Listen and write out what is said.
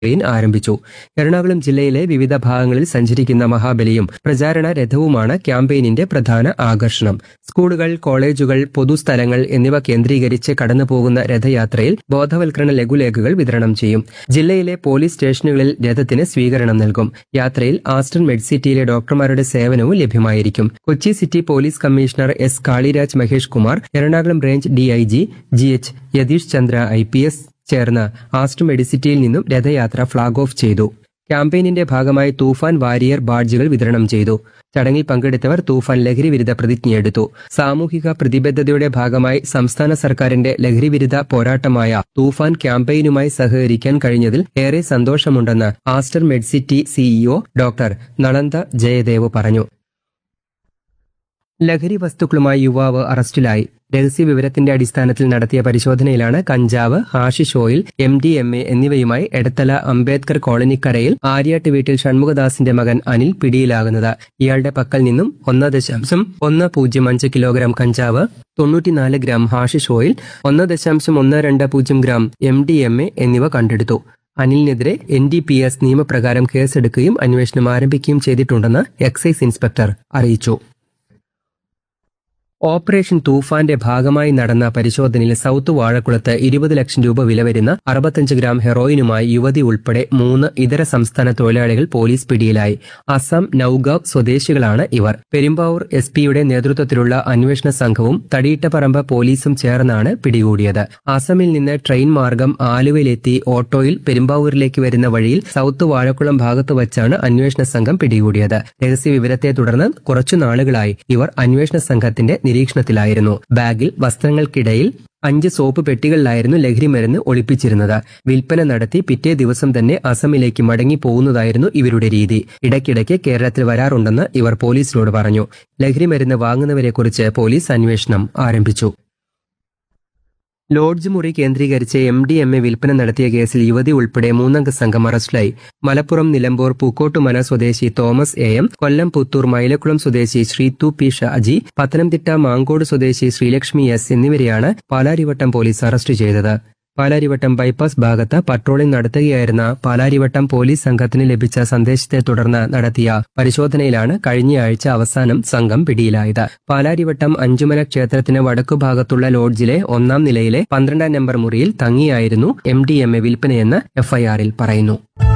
campaign ആരംഭിച്ചു എറണാകുളം ജില്ലയിലെ വിവിധ ഭാഗങ്ങളിൽ സഞ്ചരിക്കുന്ന മഹാബലിയും പ്രചാരണ രഥവുമാണ് ക്യാമ്പയിനിന്റെ പ്രധാന ആകർഷണം സ്കൂളുകൾ കോളേജുകൾ പൊതുസ്ഥലങ്ങൾ എന്നിവ കേന്ദ്രീകരിച്ച് കടന്നുപോകുന്ന രഥയാത്രയിൽ ബോധവൽക്കരണ ലഘുലേഖകൾ വിതരണം ചെയ്യും ജില്ലയിലെ പോലീസ് സ്റ്റേഷനുകളിൽ രഥത്തിന് സ്വീകരണം നൽകും യാത്രയിൽ ആസ്റ്റൺ മെഡ്സിറ്റിയിലെ ഡോക്ടർമാരുടെ സേവനവും ലഭ്യമായിരിക്കും Kochi city police commissioner S Kaliraj Mahesh Kumar Ernakulam range DIG G H Yathish Chandra I P S ചേർന്ന് ആസ്റ്റൺ മെഡിസിറ്റിയിൽ നിന്നും രഥയാത്ര ഫ്ളാഗ് ഓഫ് ചെയ്തു ക്യാമ്പയിനിന്റെ ഭാഗമായി തൂഫാൻ വാരിയർ ബാഡ്ജുകൾ വിതരണം ചെയ്തു ചടങ്ങിൽ പങ്കെടുത്തവർ തൂഫാൻ ലഹരി വിരുദ്ധ പ്രതിജ്ഞയെടുത്തു സാമൂഹിക പ്രതിബദ്ധതയുടെ ഭാഗമായി സംസ്ഥാന സർക്കാരിന്റെ ലഹരിവിരുദ്ധ പോരാട്ടമായ തൂഫാൻ ക്യാമ്പയിനുമായി സഹകരിക്കാൻ കഴിഞ്ഞതിൽ ഏറെ സന്തോഷമുണ്ടെന്ന് Aster Medcity CEO doctor Nalanda Jayadev പറഞ്ഞു ലഹരി വസ്തുക്കളുമായി യുവാവ് അറസ്റ്റിലായി രഹസ്യ വിവരത്തിന്റെ അടിസ്ഥാനത്തിൽ നടത്തിയ പരിശോധനയിലാണ് കഞ്ചാവ് hashish oil M D M A എന്നിവയുമായി എടത്തല അംബേദ്കർ കോളനിക്കരയിൽ ആര്യാട്ട് വീട്ടിൽ ഷൺമുഖദാസിന്റെ മകൻ അനിൽ പിടിയിലാകുന്നത് ഇയാളുടെ പക്കൽ നിന്നും ഒന്ന് ദശാംശം ഒന്ന് പൂജ്യം അഞ്ച് കിലോഗ്രാം കഞ്ചാവ് തൊണ്ണൂറ്റിനാല് ഗ്രാം ഹാഷിഷ് ഓയിൽ ഒന്ന് ദശാംശം ഒന്ന് രണ്ട് പൂജ്യം gram M D M A എന്നിവ കണ്ടെടുത്തു അനിലിനെതിരെ എൻ ഡി പി എസ് നിയമപ്രകാരം കേസെടുക്കുകയും അന്വേഷണം ആരംഭിക്കുകയും ചെയ്തിട്ടുണ്ടെന്ന് എക്സൈസ് ഇൻസ്പെക്ടർ അറിയിച്ചു ഓപ്പറേഷൻ തൂഫാന്റെ ഭാഗമായി നടന്ന പരിശോധനയിൽ സൗത്ത് വാഴക്കുളത്ത് ഇരുപത് ലക്ഷം രൂപ വില വരുന്ന അറുപത്തഞ്ച് ഗ്രാം ഹെറോയിനുമായി യുവതി ഉൾപ്പെടെ മൂന്ന് ഇതര സംസ്ഥാന തൊഴിലാളികൾ പോലീസ് പിടിയിലായി അസം നൌഗാവ് സ്വദേശികളാണ് ഇവർ പെരുമ്പാവൂർ എസ് പിയുടെ നേതൃത്വത്തിലുള്ള അന്വേഷണ സംഘവും തടിയിട്ടപ്പറമ്പ് പോലീസും ചേർന്നാണ് പിടികൂടിയത് അസമിൽ നിന്ന് ട്രെയിൻ മാർഗം ആലുവയിലെത്തി ഓട്ടോയിൽ പെരുമ്പാവൂരിലേക്ക് വരുന്ന വഴിയിൽ സൗത്ത് വാഴക്കുളം ഭാഗത്ത് വച്ചാണ് അന്വേഷണ സംഘം പിടികൂടിയത് രഹസ്യ വിവരത്തെ തുടർന്ന് കുറച്ചു നാളുകളായി ഇവർ അന്വേഷണ സംഘത്തിന്റെ നിരീക്ഷണത്തിലായിരുന്നു ബാഗിൽ വസ്ത്രങ്ങൾക്കിടയിൽ അഞ്ച് സോപ്പ് പെട്ടികളിലായിരുന്നു ലഹരിമരുന്ന് ഒളിപ്പിച്ചിരുന്നത് വിൽപ്പന നടത്തി പിറ്റേ ദിവസം തന്നെ അസമിലേക്ക് മടങ്ങി പോകുന്നതായിരുന്നു ഇവരുടെ രീതി ഇടയ്ക്കിടയ്ക്ക് കേരളത്തിൽ വരാറുണ്ടെന്ന് ഇവർ പോലീസിനോട് പറഞ്ഞു ലഹരിമരുന്ന് വാങ്ങുന്നവരെക്കുറിച്ച് പോലീസ് അന്വേഷണം ആരംഭിച്ചു ലോഡ്ജ് മുറി കേന്ദ്രീകരിച്ച് എം ഡി എം എ വിൽപ്പന നടത്തിയ കേസിൽ യുവതി ഉൾപ്പെടെ മൂന്നംഗ സംഘം അറസ്റ്റിലായി മലപ്പുറം നിലമ്പൂർ പൂക്കോട്ടുമന സ്വദേശി തോമസ് എ എം കൊല്ലം പുത്തൂർ മൈലക്കുളം സ്വദേശി ശ്രീതു പി ഷാജി പത്തനംതിട്ട മാങ്കോട് സ്വദേശി ശ്രീലക്ഷ്മി എസ് എന്നിവരെയാണ് പാലാരിവട്ടം പോലീസ് അറസ്റ്റ് ചെയ്തത് പാലാരിവട്ടം ബൈപ്പാസ് ഭാഗത്ത് പട്രോളിംഗ് നടത്തുകയായിരുന്ന പാലാരിവട്ടം പോലീസ് സംഘത്തിന് ലഭിച്ച സന്ദേശത്തെ തുടർന്ന് നടത്തിയ പരിശോധനയിലാണ് കഴിഞ്ഞയാഴ്ച അവസാനം സംഘം പിടിയിലായത് പാലാരിവട്ടം അഞ്ചുമല ക്ഷേത്രത്തിന് വടക്കുഭാഗത്തുള്ള ലോഡ്ജിലെ ഒന്നാം നിലയിലെ പന്ത്രണ്ടാം നമ്പർ മുറിയിൽ തങ്ങിയായിരുന്നു എം ഡി എം എ വിൽപ്പനയെന്ന് എഫ്ഐആറിൽ പറയുന്നു